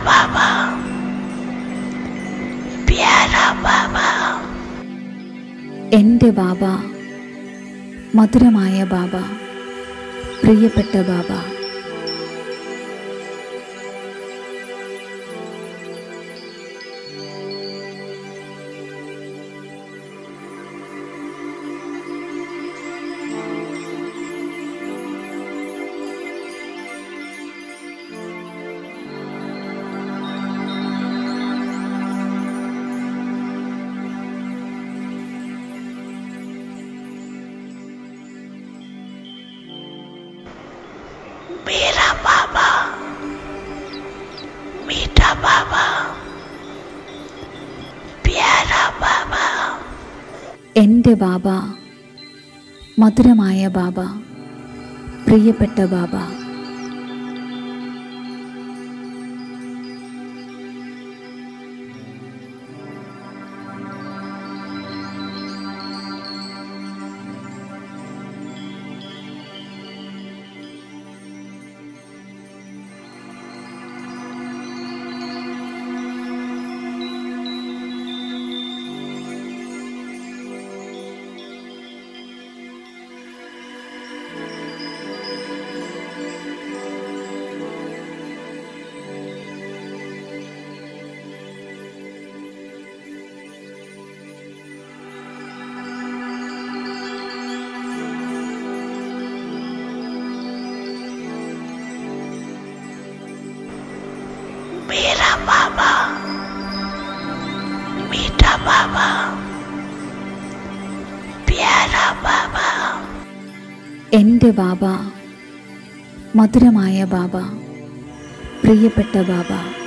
बाबा प्यारा बाबा എൻ്റെ ബാബ മധുരമായ ബാബ പ്രിയപ്പെട്ട ബാബ मेरा बाबा मीठा बाबा प्यारा बाबा എൻ്റെ ബാബ മധുരമായ ബാബ പ്രിയപ്പെട്ട ബാബ मेरा बाबा मीठा बाबा प्यारा बाबा എൻ്റെ ബാബ മധുരമായ ബാബ പ്രിയപ്പെട്ട ബാബ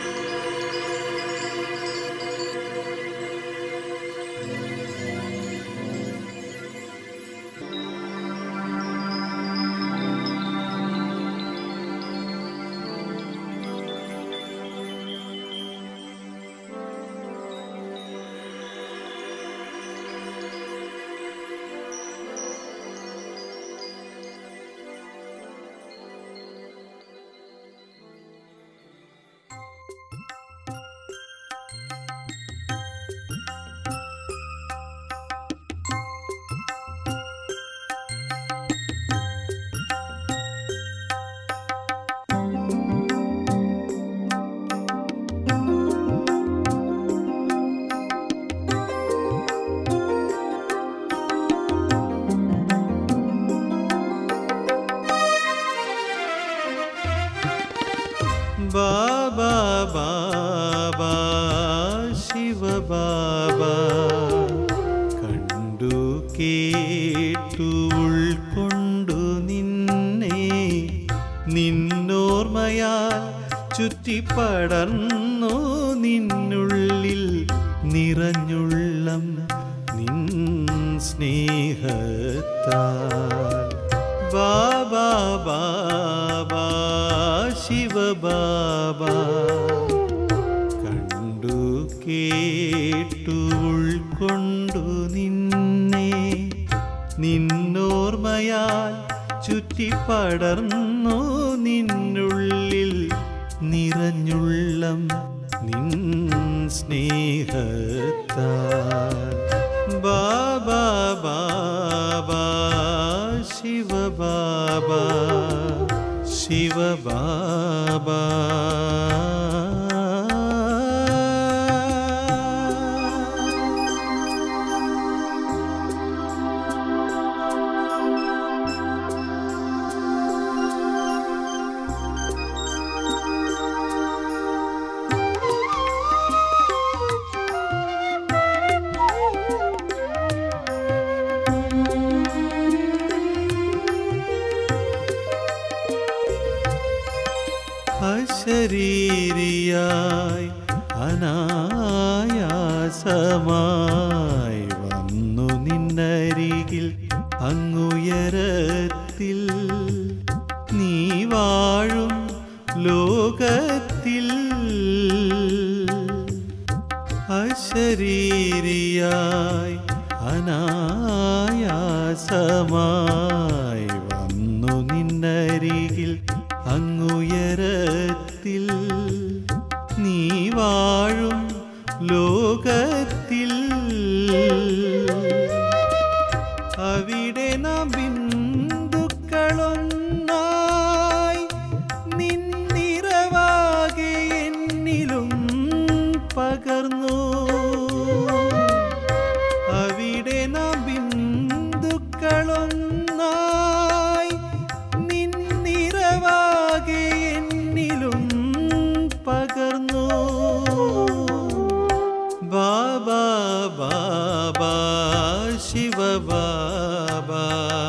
ബാബാ ബാബാ ശിവ ബാബാ കണ്ടു കേട്ടു ഉൾക്കൊണ്ടു നിന്നെ നിന്നോർമയാൽ ചുറ്റിപ്പടർന്നു നിന്നുള്ളിൽ നിറഞ്ഞുള്ളം നിൻ സ്നേഹത്താൽ ബാബാ ബാബാ ശിവ ബാബാ കണ്ടു കേട്ടു ഉൾക്കൊണ്ടു നിന്നെ നിന്നോർമയാൽ ചുറ്റിപ്പടർന്നു നിന്നുള്ളിൽ നിറഞ്ഞുള്ളം നിൻ സ്നേഹത്താൽ ബാബാ ബാബാ ശിവ ബാബാ ശിവ ബാബാ അശരീരിയായി അനായാസമായി വന്നു നിന്നരികിൽ അങ്ങുയരത്തിൽ നീ വാഴും ലോകത്തിൽ അശരീരിയായി അനായാസമായി വന്നു നിന്നരികിൽ അങ്ങുയരത്തിൽ നീ ബാബാ ശിവ ബാബാ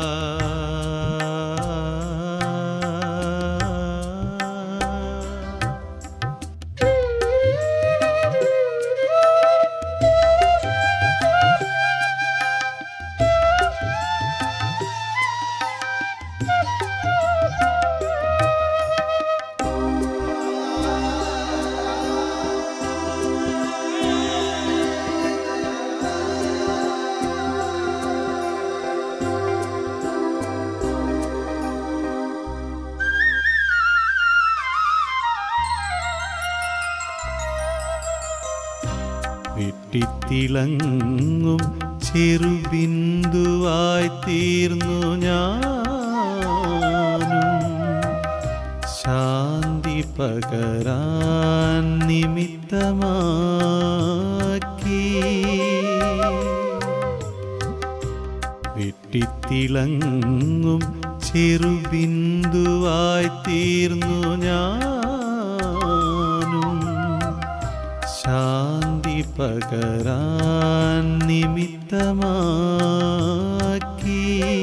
വെട്ടിത്തിളങ്ങും ചെറുബിന്ദുവായി തീർന്നു ഞാനും ശാന്തി പകരാൻ നിമിത്തമാക്കി വെട്ടിത്തിളങ്ങും ചെറുബിന്ദുവായി തീർന്നു ഞാനും ശാന്തി പകരാൻ നിമിത്തമാക്കി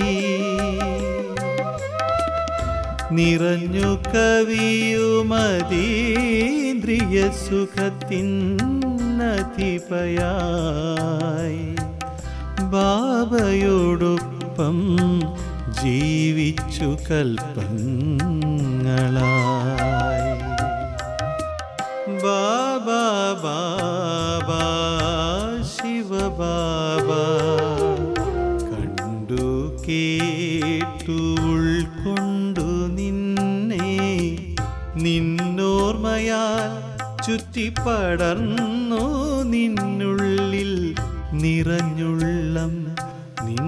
നിറഞ്ഞു കവിയുമതീന്ദ്രിയ സുഖത്തിനതിപയായി ബാബയോടൊപ്പം ജീവിച്ചു കൽപ്പങ്ങളായി ബാബാ ബാബാ ശിവ ബാബാ കണ്ടു കേട്ടു ഉൾക്കൊണ്ടു നിന്നെ നിന്നോർമ്മയാൽ ചുറ്റിപ്പടർന്നു നിന്നുള്ളിൽ നിറഞ്ഞുള്ളം നിൻ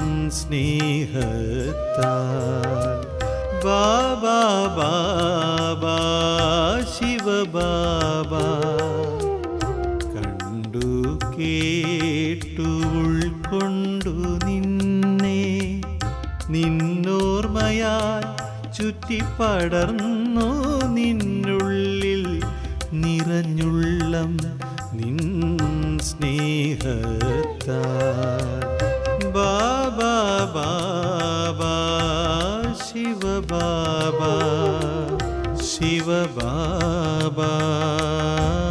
സ്നേഹത്താൽ ബാബാ ബാബാ ശിവ ബാബാ കണ്ടു കേട്ടു ഉൾക്കൊണ്ടു നിന്നെ നിന്നോർമ്മയാൽ ചുറ്റിപ്പടർന്നു നിന്നുള്ളിൽ നിറഞ്ഞുള്ളം നിൻ സ്നേഹത്താൽ ബാബാ ബാബാ ശിവ ബാബാ ശിവ ബാബാ